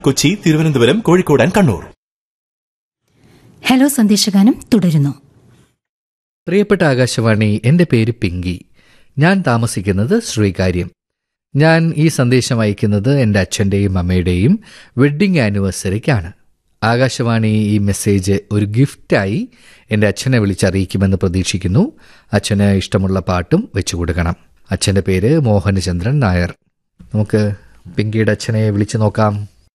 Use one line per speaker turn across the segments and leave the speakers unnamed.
Kochi Thiruvananthapuram Kozhikode and Kannur
hello സന്ദേശഗാനം തുടരുന്നു
പ്രിയപ്പെട്ട ആകാശവാണി എൻ്റെ പേര് പിങ്കി ഞാൻ താമസിക്കുന്നത് ശ്രീകാര്യം ഞാൻ ഈ സന്ദേശം അയക്കുന്നത് എൻ്റെ അച്ഛൻ്റെയും അമ്മയുടെയും വെഡ്ഡിംഗ് ആനിവേഴ്സറിക്കാണ് ആകാശവാണി ഈ മെസ്സേജ് ഒരു ഗിഫ്റ്റായി എൻ്റെ അച്ഛനെ വിളിച്ചറിയിക്കുമെന്ന് പ്രതീക്ഷിക്കുന്നു അച്ഛന് ഇഷ്ടമുള്ള പാട്ടും വെച്ചു കൊടുക്കണം അച്ഛൻ്റെ പേര് മോഹനചന്ദ്രൻ നായർ നമുക്ക് പിങ്കിയുടെ അച്ഛനെ വിളിച്ചു നോക്കാം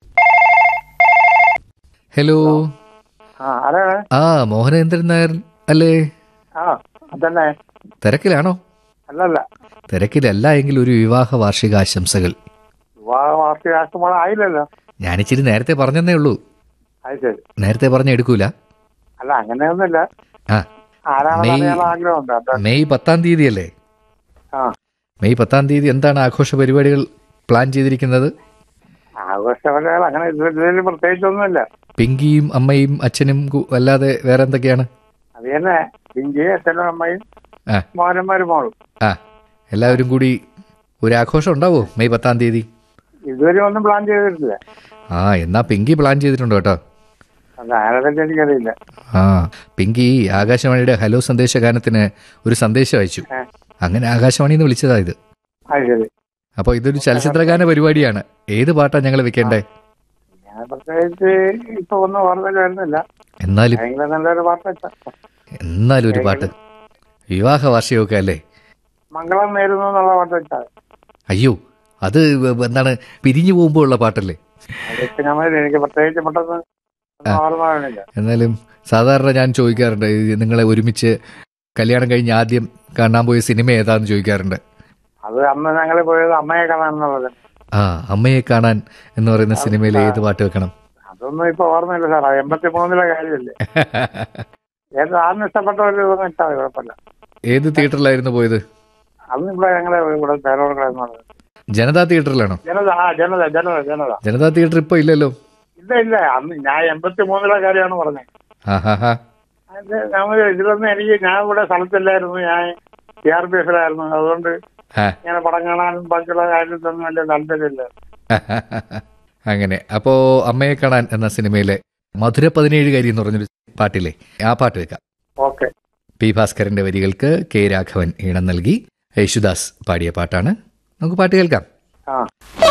ഹലോ
ആ ആരാണ്
ആ മോഹനേന്ദ്രൻ നായർ അല്ലേ
ആ അതന്നെ
തിരക്കിലാണോ
അല്ലല്ല
തിരക്കിലല്ല എങ്കിൽ ഒരു വിവാഹ വാർഷികാശംസകൾ
വിവാഹ വാർഷികാശം ആയില്ലല്ലോ
ഞാനിച്ചിരി നേരത്തെ പറഞ്ഞതേ ഉള്ളൂ
അത് ശരി
നേരത്തെ പറഞ്ഞ എടുക്കൂല
അല്ല അങ്ങനെയൊന്നുമില്ല
ആ
ആരാണെന്ന്
മെയ്-
അറിയാൻ ആഗ്രഹമുണ്ട് അതാ
മെയ് പത്താം തീയതി അല്ലേ
ആ
മെയ് പത്താം തീയതി എന്താണ് ആഘോഷ പരിപാടികൾ പ്ലാൻ ചെയ്തിരിക്കുന്നത്
ആഘോഷപരിപാടികൾ അങ്ങനെ ഇതിൽ പ്രത്യേകിച്ചൊന്നുമില്ല
പിങ്കിയും അമ്മയും അച്ഛനും കു- അല്ലാതെ വേറെ എന്തൊക്കെയാണ്
അത് തന്നെ പിങ്കി അച്ഛനും അമ്മയും
ആ
മോനന്മാരും മോളും
ആ എല്ലാവരും കൂടി ഒരു ആഘോഷം ഉണ്ടാവോ മെയ് പത്താം തീയതി
ഇതുവരെ ഒന്നും പ്ലാൻ ചെയ്തിട്ടില്ല
ആ എന്നാ പിങ്കി പ്ലാൻ ചെയ്തിട്ടുണ്ട് കേട്ടോ
അത് ആരെപ്പറ്റി എനിക്കറിയില്ല
ആ പിങ്കി ആകാശവാണിയുടെ ഹലോ സന്ദേശ ഗാനത്തിന് ഒരു സന്ദേശം അയച്ചു
ഏ.
അങ്ങനെ ആകാശവാണിന്ന് വിളിച്ചതാ ഇത്
അത് ശരി
അപ്പോൾ ഇതൊരു ചലച്ചിത്രഗാന പരിപാടിയാണ് ഏത് പാട്ടാ ഞങ്ങൾ വെക്കേണ്ടേ
ഞാൻ പ്രത്യേകിച്ച് ഇപ്പൊ ഒന്നും ഓർമ്മയിൽ വരുന്നില്ല
എന്നാലും
ഭയങ്കര നല്ലൊരു പാട്ട് വെച്ച
എന്നാലും ഒരു പാട്ട് വിവാഹ വാർഷികമൊക്കെ അല്ലേ
മംഗളം നേരുന്നു എന്നുള്ള പാട്ട് വെച്ചാൽ
അയ്യോ അത് വ- എന്താണ് പിരിഞ്ഞു പോകുമ്പോൾ ഉള്ള പാട്ടല്ലേ
അതൊക്കെ ഞാൻ മതി. എനിക്ക് പ്രത്യേകിച്ച് പെട്ടെന്ന് ഒന്നും ഓർമ്മ വരുന്നില്ല
എന്നാലും സാധാരണ ഞാൻ ചോദിക്കാറുണ്ട് ഈ നിങ്ങളെ ഒരുമിച്ച് കല്യാണം കഴിഞ്ഞ് ആദ്യം കാണാൻ പോയ സിനിമ ഏതാന്ന് ചോദിക്കാറുണ്ട്
അത് അന്ന് ഞങ്ങൾ പോയത് അമ്മയെ കാണാൻ എന്നുള്ളത്
ആ അമ്മയെ കാണാൻ എന്ന് പറയുന്ന സിനിമയിൽ ഏത് പാട്ട് വെക്കണം
അതൊന്നും ഇപ്പൊ ഓർമ്മയില്ല സാർ എൺപത്തി മൂന്നിലെ കാര്യമല്ലേ ഏത് ആദ്യം ഇഷ്ടപ്പെട്ട ഒരു ഇതൊന്നും വെച്ചാൽ മതി കുഴപ്പമില്ല
ഏത് തിയേറ്ററിലായിരുന്നു പോയത്
അന്ന് ഇവിടെ ഞങ്ങളെ ഇവിടെ പേരോടുകളെന്നുള്ളത്
ജനതാ തിയേറ്ററിലാണോ
ജനത ആ ജനത ജനത ജനത
ജനതാ തിയേറ്റർ ഇപ്പൊ ഇല്ലല്ലോ
ഇല്ല ഇല്ല അന്ന് ഞാൻ എൺപത്തി മൂന്നിലെ കാര്യമാണ് പറഞ്ഞത്
ആ ഹാ ഹാ
അത് നമ്മൾ ഇതിലൊന്നും എനിക്ക് ഞാൻ ഇവിടെ സ്ഥലത്തില്ലായിരുന്നു ഞാൻ സി ആർ പി എഫിലായിരുന്നു അതുകൊണ്ട്
ആ
ഇങ്ങനെ പടം കാണാനും ബാക്കിയുള്ള കാര്യത്തിലൊന്നും വലിയ താല്പര്യമില്ല
അങ്ങനെ അപ്പോ അമ്മയെ കാണാൻ എന്ന സിനിമയിലെ മധുര പതിനേഴുകാരി എന്ന് പറഞ്ഞൊരു പാട്ടില്ലേ ആ പാട്ട് വെക്കാം
ഓക്കെ
പി ഭാസ്കരന്റെ വരികൾക്ക് കെ രാഘവൻ ഈണം നൽകി യേശുദാസ് പാടിയ പാട്ടാണ് നമുക്ക് പാട്ട് കേൾക്കാം
ആ